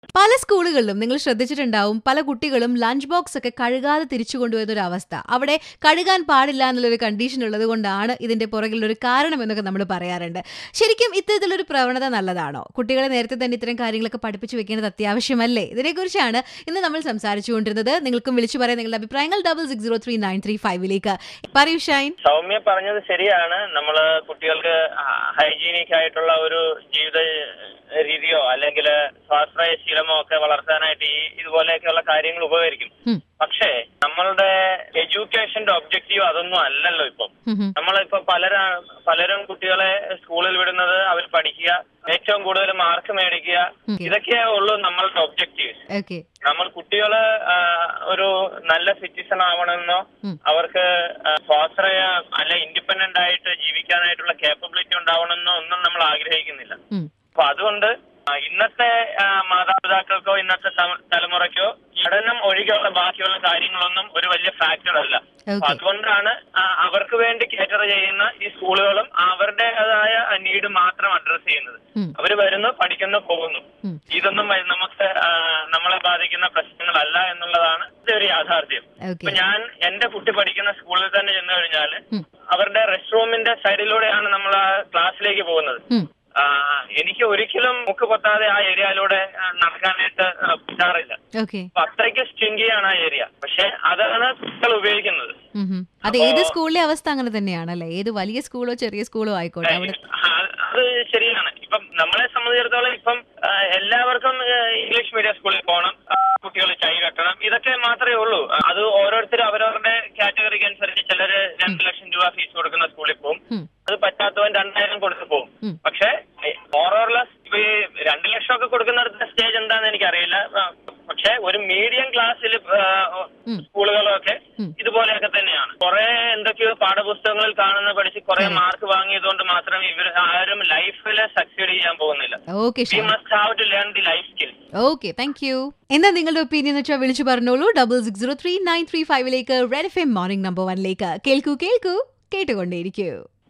പല സ്കൂളുകളിലും നിങ്ങൾ ശ്രദ്ധിച്ചിട്ടുണ്ടാവും പല കുട്ടികളും ലഞ്ച് ബോക്സ് ഒക്കെ കഴുകാതെ തിരിച്ചു കൊണ്ടുവരുന്ന ഒരു അവസ്ഥ അവിടെ കഴുകാൻ പാടില്ല എന്നുള്ളൊരു കണ്ടീഷൻ ഉള്ളത് കൊണ്ടാണ് ഇതിന്റെ പുറകിലൊരു കാരണം എന്നൊക്കെ നമ്മൾ പറയാറുണ്ട് ശരിക്കും ഇത്തരത്തിലൊരു പ്രവണത നല്ലതാണോ കുട്ടികളെ നേരത്തെ തന്നെ ഇത്തരം കാര്യങ്ങളൊക്കെ പഠിപ്പിച്ചു വെക്കേണ്ടത് അത്യാവശ്യമല്ലേ ഇതിനെക്കുറിച്ചാണ് ഇന്ന് നമ്മൾ സംസാരിച്ചുകൊണ്ടിരുന്നത് നിങ്ങൾക്കും വിളിച്ചു പറയാൻ നിങ്ങളുടെ അഭിപ്രായങ്ങൾ double six zero three nine three ഫൈവിലേക്ക് പറയൂ ഷൈൻ സൗമ്യ പറഞ്ഞത് ശരിയാണ് നമ്മള് കുട്ടികൾക്ക് ഹൈജീനിക് ആയിട്ടുള്ള ഒരു ജീവിത രീതിയോ അല്ലെങ്കിൽ സ്വാശ്രയ ശീലമോ ഒക്കെ വളർത്താനായിട്ട് ഈ ഇതുപോലെയൊക്കെയുള്ള കാര്യങ്ങൾ ഉപകരിക്കും ഉം. പക്ഷേ നമ്മളുടെ എഡ്യൂക്കേഷന്റെ ഒബ്ജക്റ്റീവ് അതൊന്നും അല്ലല്ലോ ഇപ്പം ഉം ഉം. നമ്മളിപ്പോ പലര പലരും കുട്ടികളെ സ്കൂളിൽ വിടുന്നത് അവർ പഠിക്കുക ഏറ്റവും കൂടുതൽ മാർക്ക് മേടിക്കുക ഉം. ഇതൊക്കെയേ ഉള്ളൂ നമ്മളുടെ ഒബ്ജക്റ്റീവ് ഓക്കെ നമ്മൾ കുട്ടികള് ആ, ഒരു നല്ല സിറ്റിസൺ ആവണമെന്നോ ഉം. അവർക്ക് ആ, സ്വാശ്രയ അല്ല ഇൻഡിപെൻഡന്റ് ആയിട്ട് ജീവിക്കാനായിട്ടുള്ള കേപ്പബിലിറ്റി ഉണ്ടാവണമെന്നോ ഒന്നും നമ്മൾ ആഗ്രഹിക്കുന്നില്ല ഉം. അപ്പൊ അതുകൊണ്ട് ആ, ഇന്നത്തെ ആ, മാതാപിതാക്കൾക്കോ ഇന്നത്തെ തമ- തലമുറയ്ക്കോ പഠനം ഒഴികെയുള്ള ബാക്കിയുള്ള കാര്യങ്ങളൊന്നും ഒരു വലിയ ഫാക്ടർ അല്ല അപ്പൊ ഓക്കെ അതുകൊണ്ടാണ് ആ, അവർക്ക് വേണ്ടി കേറ്റർ ചെയ്യുന്ന ഈ സ്കൂളുകളും അവരുടേതായ നീഡ് മാത്രം അഡ്രസ് ചെയ്യുന്നത് ഉം. അവർ വരുന്നു പഠിക്കുന്നു പോകുന്നു ഉം. ഇതൊന്നും വ- നമുക്ക് ആ, നമ്മളെ ബാധിക്കുന്ന പ്രശ്നങ്ങളല്ല എന്നുള്ളതാണ് ഇത് ഒരു യാഥാർത്ഥ്യം ഓക്കെ ഇപ്പൊ ഞാൻ എന്റെ കുട്ടി പഠിക്കുന്ന സ്കൂളിൽ തന്നെ ചെന്ന് കഴിഞ്ഞാൽ ഉം. അവരുടെ റെസ്റ്റ് റൂമിന്റെ സൈഡിലൂടെയാണ് നമ്മൾ ആ ക്ലാസ്സിലേക്ക് പോകുന്നത് ഉം. ആ, എനിക്ക് ഒരിക്കലും മുക്ക് പൊത്താതെ ആ ഏരിയയിലൂടെ ആ, നടക്കാനായിട്ട് ആ, പറ്റാറില്ല ഓക്കെ അപ്പൊ അത്രയ്ക്ക് സ്റ്റിങ്കിയാണ് ആ ഏരിയ പക്ഷെ അതാണ് കുട്ടികൾ ഉപയോഗിക്കുന്നത് ഉം ഉം. അത് ഏത് സ്കൂളിലെ അവസ്ഥ അങ്ങനെ തന്നെയാണല്ലേ ഏത് വലിയ സ്കൂളോ ചെറിയ സ്കൂളോ ആയിക്കോട്ടെ അവിടെ ആ, അത് ശരിയാണ് ഇപ്പം നമ്മളെ സംബന്ധിച്ചിടത്തോളം ഇപ്പം ആ, എല്ലാവർക്കും ആ, ഇംഗ്ലീഷ് മീഡിയം സ്കൂളിൽ പോകണം കുട്ടികൾ ചൈ കെട്ടണം ഇതൊക്കെ മാത്രമേ ഉള്ളൂ അത് ഓരോരുത്തരും അവരവരുടെ കാറ്റഗറിക്ക് അനുസരിച്ച് ചിലര് രണ്ട് ലക്ഷം രൂപ ഫീസ് കൊടുക്കുന്ന സ്കൂളിൽ പോകും ഉം. അത് പറ്റാത്തവൻ രണ്ടായിരം കൊടുത്ത് പോകും ഉം. പക്ഷേ ഓറോർലെസ് ഈ രണ്ട് ലക്ഷം ഒക്കെ കൊടുക്കുന്നിടത്തെ സ്റ്റേജ് എന്താന്ന് എനിക്കറിയില്ല ആ, പക്ഷേ ഒരു മീഡിയം ക്ലാസ്സിൽ ഉം. സ്കൂളുകളൊക്കെ ഉം. ഇതുപോലെയൊക്കെ തന്നെയാണ് കുറെ എന്തൊക്കെയോ പാഠപുസ്തകങ്ങളിൽ കാണുന്ന പഠിച്ച് കുറെ ശരി. മാർക്ക് വാങ്ങിയതുകൊണ്ട് മാത്രം ഇവർ ആരും ലൈഫിൽ സക്സീഡ് ചെയ്യാൻ പോകുന്നില്ല okay we shine must have to learn the life skill okay thank you എന്താ നിങ്ങളുടെ ഒപ്പീനിയൻ വെച്ചാൽ വിളിച്ചു പറഞ്ഞോളൂ double six zero three nine three ഫൈവിലേക്ക് red F M morning number വണ്ണിലേക്ക് കേൾക്കൂ കേൾക്കൂ കേട്ടുകൊണ്ടേയിരിക്കൂ